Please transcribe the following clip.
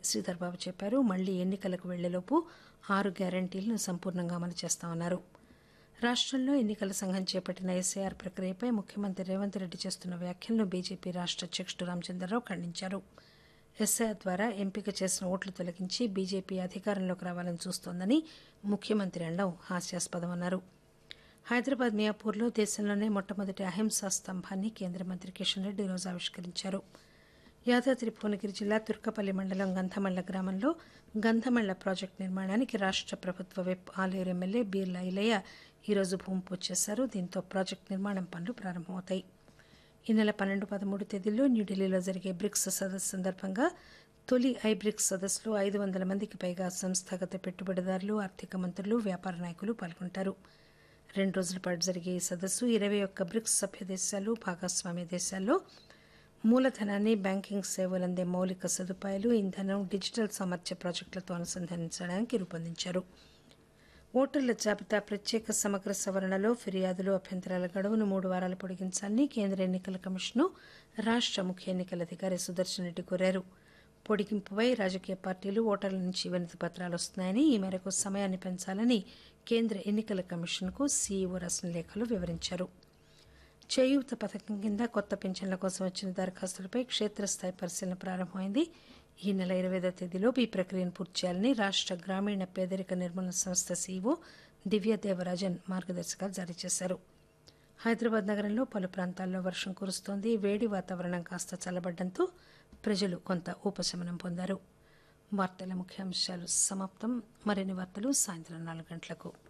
శ్రీధర్ బాబు చెప్పారు మళ్లీ ఎన్నికలకు వెళ్లేలోపు ఆరు గ్యారంటీలను సంపూర్ణంగా అమలు చేస్తామన్నారు రాష్టంలో ఎన్నికల సంఘం చేపట్టిన ఎస్ఐఆర్ ప్రక్రియపై ముఖ్యమంత్రి రేవంత్ రెడ్డి చేస్తున్న వ్యాఖ్యలను బీజేపీ రాష్ట అధ్యకుడు రామచంద్రరావు ఖండించారు ఎస్ఐఆర్ ద్వారా ఎంపిక చేసిన ఓట్లు తొలగించి బీజేపీ అధికారంలోకి రావాలని చూస్తోందని ముఖ్యమంత్రి అనడం హాస్యాస్పదమన్నారు హైదరాబాద్ మియాపూర్లో దేశంలోనే మొట్టమొదటి అహింసా స్తంభాన్ని కేంద్ర మంత్రి కిషన్ రెడ్డి ఈరోజు ఆవిష్కరించారు యాదాద్రి భువనగిరి జిల్లా తుర్కపల్లి మండలం గంధమళ్ల గ్రామంలో గంధమళ్ల ప్రాజెక్టు నిర్మాణానికి రాష్ట ప్రభుత్వ విప్ ఆలేరు ఎమ్మెల్యే బీర్లా ఇలయ్య ఈరోజు భూమి పూజ చేశారు దీంతో ప్రాజెక్టు నిర్మాణం పనులు ప్రారంభమవుతాయి ఈ నెల పన్నెండు పదమూడు తేదీల్లో న్యూఢిల్లీలో జరిగే బ్రిక్స్ సదస్సు సందర్భంగా తొలి ఐ బ్రిక్స్ సదస్సులో ఐదు వందల మందికి పైగా సంస్థాగత పెట్టుబడిదారులు ఆర్థిక మంత్రులు వ్యాపార నాయకులు పాల్గొంటారు రెండు రోజుల పాటు జరిగే ఈ సదస్సు ఇరవై ఒక్క బ్రిక్స్ సభ్య దేశాలు భాగస్వామ్య దేశాల్లో మూలధనాన్ని బ్యాంకింగ్ సేవలు అందే మౌలిక సదుపాయాలు ఇంధనం డిజిటల్ సామర్థ్య ప్రాజెక్టులతో అనుసంధానించడానికి రూపొందించారు ఓటర్ల జాబితా ప్రత్యేక సమగ్ర సవరణలో ఫిర్యాదులు అభ్యంతరాల గడువును మూడు వారాలు పొడిగించాలని కేంద్ర ఎన్నికల కమిషను రాష్ట ముఖ్య ఎన్నికల అధికారి సుదర్శన్ రెడ్డి కోరారు పొడిగింపుపై రాజకీయ పార్టీలు ఓటర్ల నుంచి వినతి పత్రాలు వస్తున్నాయని ఈ మేరకు సమయాన్ని పెంచాలని కేంద్ర ఎన్నికల కమిషన్కు సీఈఓ రాసిన లేఖలో వివరించారు చేయూత పథకం కింద కొత్త పింఛన్ల కోసం వచ్చిన దరఖాస్తులపై క్షేత్రస్థాయి పరిశీలన ప్రారంభమైంది ఈ నెల ఇరవైదో తేదీలోపు ఈ ప్రక్రియను పూర్తి చేయాలని రాష్ట గ్రామీణ పేదరిక నిర్మూలన సంస్థ సీఈఓ దివ్య దేవరాజన్ మార్గదర్శకాలు జారీ చేశారు హైదరాబాద్ నగరంలో పలు ప్రాంతాల్లో వర్షం కురుస్తోంది వేడి వాతావరణం కాస్త చల్లబడడంతో ప్రజలు కొంత ఉపశమనం పొందారు వార్తల ముఖ్యాంశాలు సమాప్తం మరిన్ని వార్తలు సాయంత్రం నాలుగు గంటలకు